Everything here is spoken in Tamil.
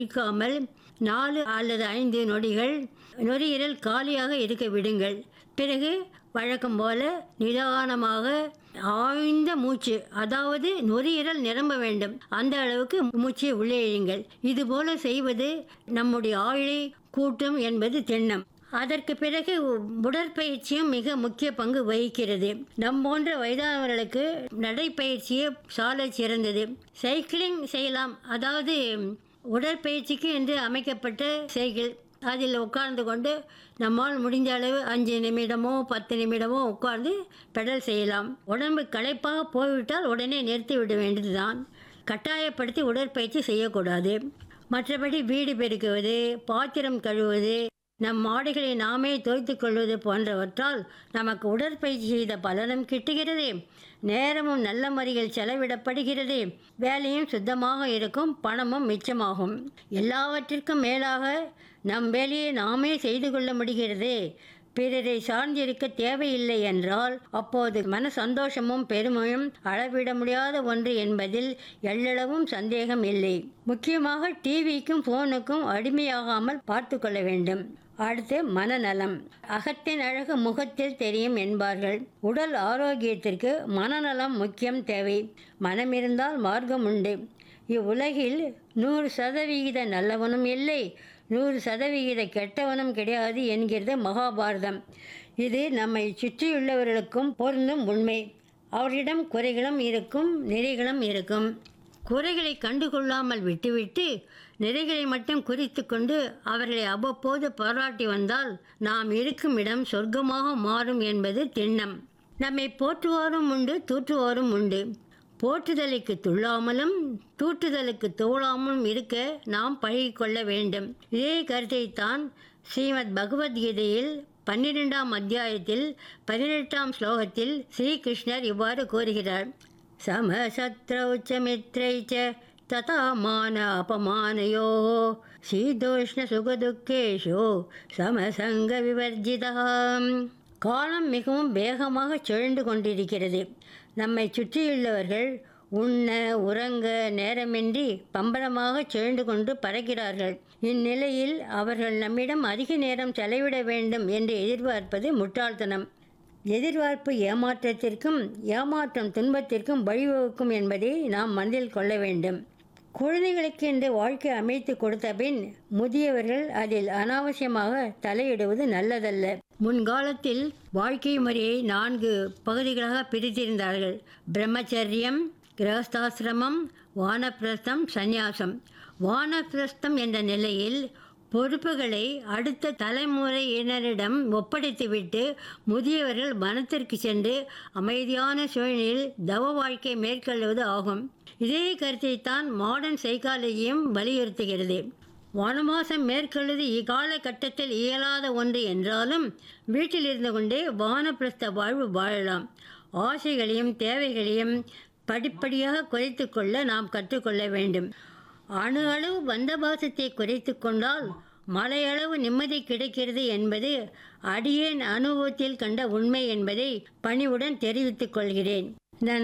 இருக்காமல் நாலு அல்லது ஐந்து நொடிகள் நுரையீரல் காலியாக இருக்க விடுங்கள் பிறகு வழக்கம் போல நிதானமாக ஆழ்ந்த மூச்சு அதாவது நுரையீரல் நிரம்ப வேண்டும் அந்த அளவுக்கு மூச்சை உள்ளே இழுங்கள் இது போல செய்வது நம்முடைய ஆயுளை கூட்டும் என்பது திண்ணம் அதற்கு பிறகு உடற்பயிற்சியும் மிக முக்கிய பங்கு வகிக்கிறது நம் போன்ற வயதானவர்களுக்கு நடைப்பயிற்சியே சாலை சிறந்தது சைக்கிளிங் செய்யலாம் அதாவது உடற்பயிற்சிக்கு என்று அமைக்கப்பட்ட சைக்கிள் அதில் உட்கார்ந்து கொண்டு நம்மால் முடிஞ்ச அளவு அஞ்சு நிமிடமோ பத்து நிமிடமோ உட்கார்ந்து பெடல் செய்யலாம் உடம்பு களைப்பாக போய்விட்டால் உடனே நிறுத்தி விட வேண்டியதுதான் கட்டாயப்படுத்தி உடற்பயிற்சி செய்யக்கூடாது மற்றபடி வீடு பெருக்குவது பாத்திரம் கழுவுவது நம் ஆடைகளை நாமே தோய்த்து கொள்வது போன்றவற்றால் நமக்கு உடற்பயிற்சி செய்த பலனும் கிட்டுகிறது நேரமும் நல்ல முறையில் செலவிடப்படுகிறது வேலையும் சுத்தமாக இருக்கும் பணமும் மிச்சமாகும் எல்லாவற்றிற்கும் மேலாக நம் வேலையை நாமே செய்து கொள்ள முடிகிறது பிறரை சார்ந்திருக்க தேவையில்லை என்றால் அப்போது மன சந்தோஷமும் பெருமையும் அளவிட முடியாத ஒன்று என்பதில் எள்ளளவும் சந்தேகம் இல்லை முக்கியமாக டிவிக்கும் போனுக்கும் அடிமையாகாமல் பார்த்து கொள்ள வேண்டும் அடுத்து மனநலம் அகத்தின் அழகு முகத்தில் தெரியும் என்பார்கள் உடல் ஆரோக்கியத்திற்கு மனநலம் முக்கியம் தேவை மனம் இருந்தால் மார்க்கம் உண்டு இவ்வுலகில் நூறு சதவிகித நல்லவனும் இல்லை நூறு சதவிகித கெட்டவனும் கிடையாது என்கிறது மகாபாரதம் இது நம்மை சுற்றியுள்ளவர்களுக்கும் பொருந்தும் உண்மை அவரிடம் குறைகளும் இருக்கும் நிறைகளும் இருக்கும் குறைகளை கண்டுகொள்ளாமல் விட்டுவிட்டு நிறைகளை மட்டும் குறித்து கொண்டு அவர்களை அவ்வப்போது பாராட்டி வந்தால் நாம் இருக்கும் இடம் சொர்க்கமாக மாறும் என்பது திண்ணம் நம்மை போற்றுவோரும் உண்டு தூற்றுவோரும் உண்டு போற்றுதலுக்கு துள்ளாமலும் தூற்றுதலுக்கு தோழாமலும் இருக்க நாம் பழகிக்கொள்ள வேண்டும் இதே கருத்தைத்தான் ஸ்ரீமத் பகவத்கீதையில் பன்னிரெண்டாம் அத்தியாயத்தில் பதினெட்டாம் ஸ்லோகத்தில் ஸ்ரீகிருஷ்ணர் இவ்வாறு கூறுகிறார் समशत्रौ च मित्रै च तथा मान अपमानयोः சீதோஷ்ணசுகதுக்கேஷோ சமசங்க விவர்ஜிதா காலம் மிகவும் வேகமாக சுழண்டு கொண்டிருக்கிறது நம்மை சுற்றியுள்ளவர்கள் உண்ண உறங்க நேரமின்றி பம்பரமாக சுழண்டு கொண்டு பறக்கிறார்கள் இந்நிலையில் அவர்கள் நம்மிடம் அதிக நேரம் செலவிட வேண்டும் என்று எதிர்பார்ப்பது முட்டாள்தனம் எதிர்பார்ப்பு ஏமாற்றத்திற்கும் ஏமாற்றம் துன்பத்திற்கும் வழிவகுக்கும் என்பதை நாம் மனதில் கொள்ள வேண்டும் குழந்தைகளுக்கு என்று வாழ்க்கை அமைத்து கொடுத்த பின் முதியவர்கள் அதில் அனாவசியமாக தலையிடுவது நல்லதல்ல முன்காலத்தில் வாழ்க்கை முறையை நான்கு பகுதிகளாக பிரித்திருந்தார்கள் பிரம்மச்சரியம் கிரகஸ்தாசிரமம் வானப்பிரஸ்தம் சந்நியாசம் வானப்பிரஸ்தம் என்ற நிலையில் பொறுப்புகளை அடுத்த தலைமுறையினரிடம் ஒப்படைத்துவிட்டு முதியவர்கள் வனத்திற்கு சென்று அமைதியான சூழ்நிலையில் தவ வாழ்க்கை மேற்கொள்வது ஆகும் இதே கருத்தைத்தான் மாடர்ன் சைக்காலஜியும் வலியுறுத்துகிறது வனவாசம் மேற்கொள்வது இக்காலகட்டத்தில் இயலாத ஒன்று என்றாலும் வீட்டில் இருந்து கொண்டே வானப்பிரஸ்த வாழ்வு வாழலாம் ஆசைகளையும் தேவைகளையும் படிப்படியாக குறைத்து கொள்ள நாம் கற்றுக்கொள்ள வேண்டும் அணு அளவு பந்தபாசத்தை குறைத்து கொண்டால் மலையளவு நிம்மதி கிடைக்கிறது என்பது அடியேன் அனுபவத்தில் கண்ட உண்மை என்பதை பணிவுடன் தெரிவித்துக் கொள்கிறேன்